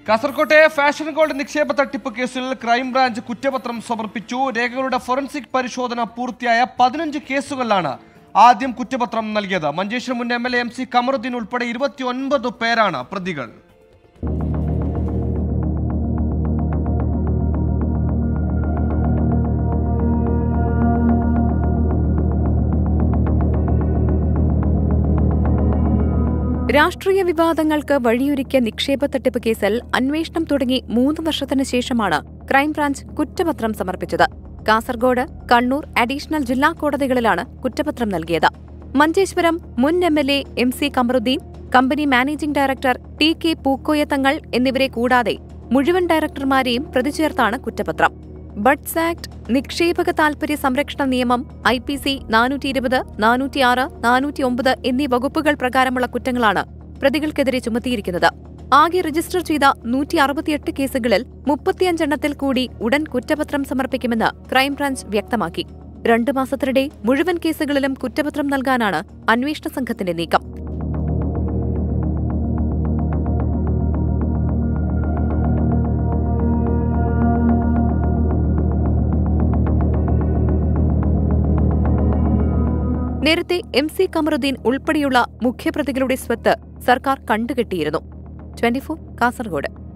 കാസർകോട്ടെ fashion gold നിക്ഷേപ തട്ടിപ്പ് കേസിൽ ക്രൈംബ്രാഞ്ച് കുറ്റപത്രം സമർപ്പിച്ചു രേഖകളുടെ ഫോറൻസിക് പരിശോധന പൂർത്തിയായ പതിനഞ്ച് കേസുകളിലാണ് ആദ്യം കുറ്റപത്രം നൽകിയത് മഞ്ചേശ്വരം മുൻ M L A M C Kamaruddin ഉൾപ്പെടെ ഇരുപത്തിയൊൻപത് പേരാണ് പ്രതികൾ രാഷ്ട്രീയ വിവാദങ്ങൾക്ക് വഴിയൊരുക്കിയ നിക്ഷേപ തട്ടിപ്പ് കേസിൽ അന്വേഷണം തുടങ്ങി മൂന്ന് വർഷത്തിന് ശേഷമാണ് ക്രൈംബ്രാഞ്ച് കുറ്റപത്രം സമർപ്പിച്ചത് കാസർഗോഡ് കണ്ണൂർ അഡീഷണൽ ജില്ലാ കോടതികളിലാണ് കുറ്റപത്രം നൽകിയത് മഞ്ചേശ്വരം മുൻ M L A M C Kamaruddin company managing director T K പൂക്കോയത്തങ്ങൾ എന്നിവരെ കൂടാതെ മുഴുവൻ ഡയറക്ടർമാരെയും പ്രതിചേർത്താണ് കുറ്റപത്രം ബഡ്സ് ആക്ട് നിക്ഷേപക താൽപര്യ സംരക്ഷണ നിയമം ഐ പി സി നാനൂറ്റി ഇരുപത് നാനൂറ്റിയാറ് നാനൂറ്റിയൊമ്പത് എന്നീ വകുപ്പുകൾ പ്രകാരമുള്ള കുറ്റങ്ങളാണ് പ്രതികൾക്കെതിരെ ചുമത്തിയിരിക്കുന്നത് ആകെ രജിസ്റ്റർ ചെയ്ത നൂറ്റി അറുപത്തിയെട്ട് കേസുകളിൽ മുപ്പത്തിയഞ്ചെണ്ണത്തിൽ കൂടി ഉടൻ കുറ്റപത്രം സമർപ്പിക്കുമെന്ന് ക്രൈംബ്രാഞ്ച് വ്യക്തമാക്കി രണ്ടു മാസത്തിനിടെ മുഴുവൻ കേസുകളിലും കുറ്റപത്രം നൽകാനാണ് അന്വേഷണ സംഘത്തിന്റെ നീക്കം നേരത്തെ എം സി കമറുദ്ദീൻ ഉൾപ്പെടെയുള്ള മുഖ്യപ്രതികളുടെ സ്വത്ത് സർക്കാർ കണ്ടുകെട്ടിയിരുന്നു ട്വന്റി കാസർഗോഡ്